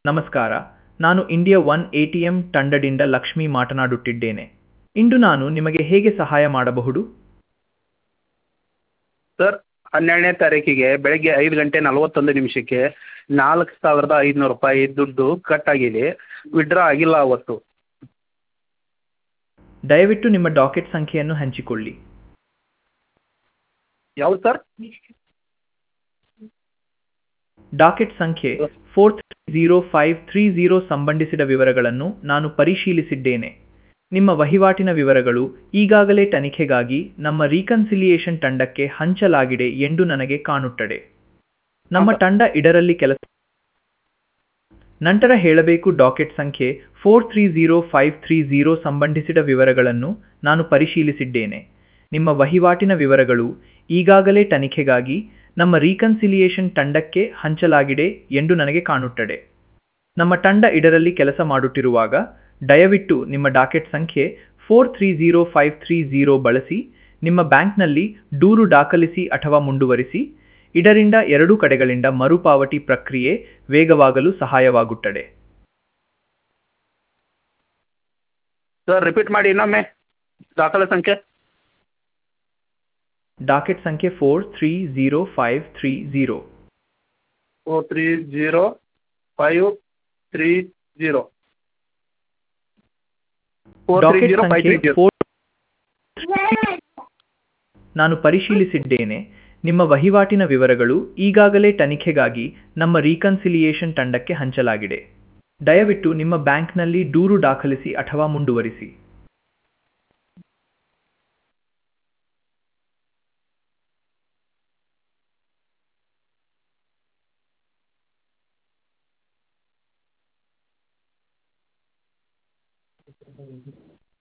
ನಮಸ್ಕಾರ ನಾನು India one A T M ತಂಡದಿಂದ ಲಕ್ಷ್ಮಿ ಮಾತನಾಡುತ್ತಿದ್ದೇನೆ ಇಂದು ನಾನು ನಿಮಗೆ ಹೇಗೆ ಸಹಾಯ ಮಾಡಬಹುದು ಸರ್ ಹನ್ನೆರಡನೇ ತಾರೀಕಿಗೆ ಬೆಳಗ್ಗೆ ಐದು ಗಂಟೆ ನಲವತ್ತೊಂದು ನಿಮಿಷಕ್ಕೆ ನಾಲ್ಕು ಸಾವಿರದ ಐದುನೂರು ರೂಪಾಯಿ ದುಡ್ಡು ಕಟ್ ಆಗಿದೆ ವಿಡ್ರಾ ಆಗಿಲ್ಲ ಅವತ್ತು ದಯವಿಟ್ಟು ನಿಮ್ಮ ಡಾಕೆಟ್ ಸಂಖ್ಯೆಯನ್ನು ಹಂಚಿಕೊಳ್ಳಿ ಯಾವ್ದು ಸರ್ ಡಾಕೆಟ್ ಸಂಖ್ಯೆ four zero five three zero ಸಂಬಂಧಿಸಿದ ವಿವರಗಳನ್ನು ನಾನು ಪರಿಶೀಲಿಸಿದ್ದೇನೆ ನಿಮ್ಮ ವಹಿವಾಟಿನ ವಿವರಗಳು ಈಗಾಗಲೇ ತನಿಖೆಗಾಗಿ ನಮ್ಮ ರೀಕನ್ಸಿಲಿಯೇಷನ್ ತಂಡಕ್ಕೆ ಹಂಚಲಾಗಿದೆ ಎಂದು ನನಗೆ ಕಾಣುತ್ತದೆ ನಮ್ಮ ತಂಡ ಇದರಲ್ಲಿ ಕೆಲಸ ನಂತರ ಹೇಳಬೇಕು ಡಾಕೆಟ್ ಸಂಖ್ಯೆ four three zero five three zero ಸಂಬಂಧಿಸಿದ ವಿವರಗಳನ್ನು ನಾನು ಪರಿಶೀಲಿಸಿದ್ದೇನೆ ನಿಮ್ಮ ವಹಿವಾಟಿನ ವಿವರಗಳು ಈಗಾಗಲೇ ತನಿಖೆಗಾಗಿ ನಮ್ಮ ರೀಕನ್ಸಿಲಿಯೇಷನ್ ತಂಡಕ್ಕೆ ಹಂಚಲಾಗಿದೆ ಎಂದು ನನಗೆ ಕಾಣುತ್ತದೆ ನಮ್ಮ ತಂಡ ಇದರಲ್ಲಿ ಕೆಲಸ ಮಾಡುತ್ತಿರುವಾಗ ದಯವಿಟ್ಟು ನಿಮ್ಮ ಡಾಕೆಟ್ ಸಂಖ್ಯೆ four three zero five three zero ಬಳಸಿ ನಿಮ್ಮ ಬ್ಯಾಂಕ್ನಲ್ಲಿ ದೂರು ದಾಖಲಿಸಿ ಅಥವಾ ಮುಂದುವರಿಸಿ ಇದರಿಂದ ಎರಡೂ ಕಡೆಗಳಿಂದ ಮರುಪಾವತಿ ಪ್ರಕ್ರಿಯೆ ವೇಗವಾಗಲು ಸಹಾಯವಾಗುತ್ತದೆ ಸರ್ ರಿಪೀಟ್ ಮಾಡಿ ಇನ್ನೊಮ್ಮೆ ದಾಖಲೆ ಸಂಖ್ಯೆ ಡಾಕೆಟ್ ಸಂಖ್ಯೆ four three zero five three zero four three zero five three zero four three docket zero five ಸಂಖ್ಯೆ ತ್ರೀ ಜೀರೋ ಫೋರ್ ನಾನು ಪರಿಶೀಲಿಸಿದ್ದೇನೆ ನಿಮ್ಮ ವಹಿವಾಟಿನ ವಿವರಗಳು ಈಗಾಗಲೇ ತನಿಖೆಗಾಗಿ ನಮ್ಮ ರೀಕನ್ಸಿಲಿಯೇಷನ್ ತಂಡಕ್ಕೆ ಹಂಚಲಾಗಿದೆ ದಯವಿಟ್ಟು ನಿಮ್ಮ ಬ್ಯಾಂಕ್ನಲ್ಲಿ ದೂರು ದಾಖಲಿಸಿ ಅಥವಾ ಮುಂದುವರಿಸಿ